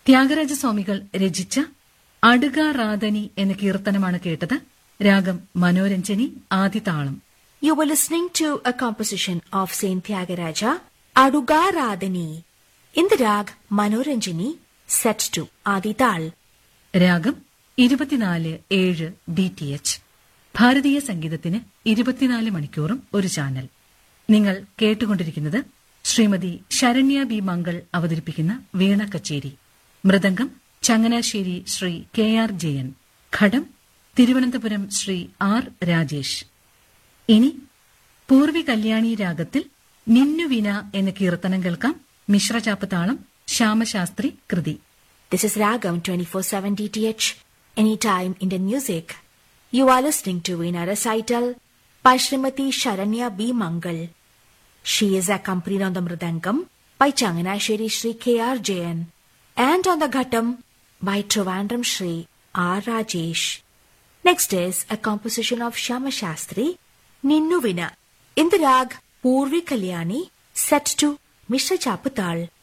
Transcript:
ത്യാഗരാജസ്വാമികൾ രചിച്ച അടുക റാതനി എന്ന കീർത്തനമാണ് കേട്ടത് രാഗം മനോരഞ്ജനി ആദിതാളം You were listening to a composition of Saint Tyagaraja, Aduga Radhani, in the rag Manoranjini, set to Adital. രാഗം ഇരുപത്തിനാല് ഏഴ് ഡി ടി എച്ച് ഭാരതീയ സംഗീതത്തിന് ഇരുപത്തിനാല് മണിക്കൂറും ഒരു ചാനൽ നിങ്ങൾ കേട്ടുകൊണ്ടിരിക്കുന്നത് ശ്രീമതി ശരണ്യ ബി മംഗൾ അവതരിപ്പിക്കുന്ന വീണ കച്ചേരി mridangam Changanassery Shri K R Jayan ghatam Thiruvananthapuram Shri R Rajesh ഇനി പൂർവി കല്യാണി രാഗത്തിൽ നിന്നുവിന എന്ന കീർത്തനം കേൾക്കാം മിശ്രചാപ്പ് താളം ശ്യാമശാസ്ത്രി കൃതി This is Ragam 24-7 DTH, anytime Indian music. You are listening to Veena recital by Srimati Sharanya B. Mangal. She is accompanied on the Mridangam by Changanasheri Sri K.R. Jayan and on the Ghatam by Trivandrum Sri R. Rajesh. Next is a composition of Shama Shastri, Ninnuvina, in the rag Purvi Kalyani, set to Mishra Chapatal.